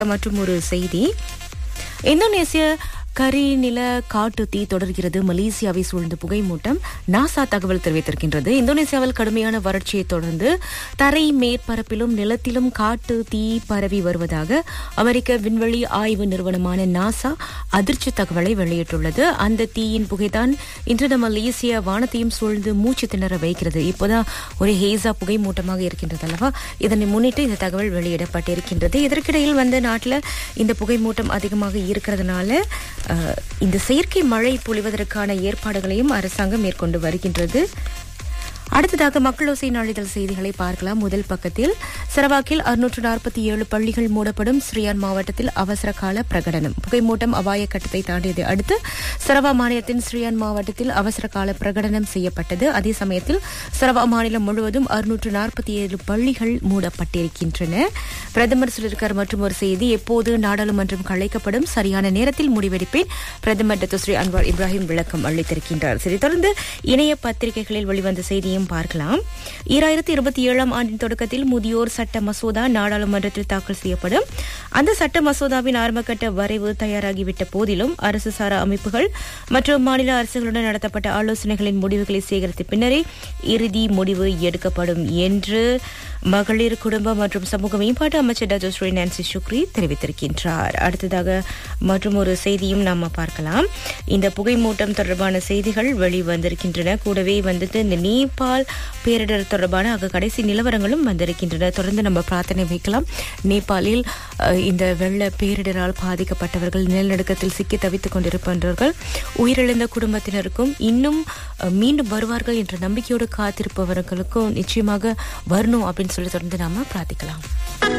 மற்றும் ஒரு செய்தி இந்தோனேசிய கரிநில காட்டு தீ தொடர்கிறது மலேசியாவை சூழ்ந்த புகைமூட்டம் நாசா தகவல் தெரிவித்திருக்கின்றது இந்தோனேசியாவில் கடுமையான வறட்சியை தொடர்ந்து தரை மேற்பரப்பிலும் நிலத்திலும் காட்டு தீ பரவி வருவதாக அமெரிக்க விண்வெளி ஆய்வு நிறுவனமான நாசா அதிர்ச்சி தகவலை வெளியிட்டுள்ளது அந்த தீயின் புகைதான் இன்று நம்ம மலேசிய வானத்தையும் சூழ்ந்து மூச்சு திணற வைக்கிறது இப்போதான் ஒரு ஹேசா புகைமூட்டமாக இருக்கின்றது அல்லவா இதனை முன்னிட்டு இந்த தகவல் வெளியிடப்பட்டிருக்கின்றது இதற்கிடையில் வந்து நாட்டில் இந்த புகைமூட்டம் அதிகமாக இருக்கிறதுனால அஹ், இந்த செயற்கை மழை பொழிவதற்கான ஏற்பாடுகளையும் அரசாங்கம் மேற்கொண்டு வருகின்றது அடுத்ததாக மக்களோசை நாளிதழ் செய்திகளை பார்க்கலாம் முதல் பக்கத்தில் சரவாக்கில் அறுநூற்று நாற்பத்தி ஏழு பள்ளிகள் மூடப்படும் ஸ்ரீயான் மாவட்டத்தில் அவசர கால பிரகடனம் புகைமூட்டம் அபாய கட்டத்தை தாண்டியதை அடுத்து சரவா மாநிலத்தின் ஸ்ரீயான் மாவட்டத்தில் அவசர கால பிரகடனம் செய்யப்பட்டது அதே சமயத்தில் சரவா மாநிலம் முழுவதும் அறுநூற்று நாற்பத்தி ஏழு பள்ளிகள் மூடப்பட்டிருக்கின்றன பிரதமர் சொல்லியிருக்கார் மற்றும் ஒரு செய்தி எப்போது நாடாளுமன்றம் கலைக்கப்படும் சரியான நேரத்தில் முடிவெடுப்பேன் பிரதமர் டத்து ஸ்ரீ அன்வார் இப்ராஹிம் விளக்கம் அளித்திருக்கின்றார் சரி தொடர்ந்து இணைய பத்திரிகைகளில் வெளிவந்த செய்தியும் பார்க்கலாம் ஈராயிரத்தி இருபத்தி ஏழாம் ஆண்டின் தொடக்கத்தில் முதியோர் சட்ட மசோதா நாடாளுமன்றத்தில் தாக்கல் செய்யப்படும் அந்த சட்ட மசோதாவின் ஆரம்பகட்ட வரைவு தயாராகிவிட்ட போதிலும் அரசு சாரா அமைப்புகள் மற்றும் மாநில அரசுகளுடன் நடத்தப்பட்ட ஆலோசனைகளின் முடிவுகளை சேகரித்த பின்னரே இறுதி முடிவு எடுக்கப்படும் என்று மகளிர் குடும்ப மற்றும் சமூக மேம்பாட்டு அமைச்சர் டாக்டர் ஸ்ரீ நான்சி சுக்ரி தெரிவித்திருக்கின்றார் அடுத்ததாக மற்றும் ஒரு செய்தியும் நாம பார்க்கலாம் இந்த புகைமூட்டம் தொடர்பான செய்திகள் வெளிவந்திருக்கின்றன கூடவே வந்துட்டு இந்த நேபாள் பேரிடர் தொடர்பான அங்க கடைசி நிலவரங்களும் வந்திருக்கின்றன தொடர்ந்து நம்ம பிரார்த்தனை வைக்கலாம் நேபாளில் அஹ், இந்த வெள்ள பேரிடரால் பாதிக்கப்பட்டவர்கள் நிலநடுக்கத்தில் சிக்கி தவித்துக் கொண்டிருப்பவர்கள் உயிரிழந்த குடும்பத்தினருக்கும் இன்னும் அஹ், மீண்டும் வருவார்கள் என்ற நம்பிக்கையோடு காத்திருப்பவர்களுக்கும் நிச்சயமாக வரணும் அப்படின்னு சொல்லி தொடர்ந்து நாம பிரார்த்திக்கலாம்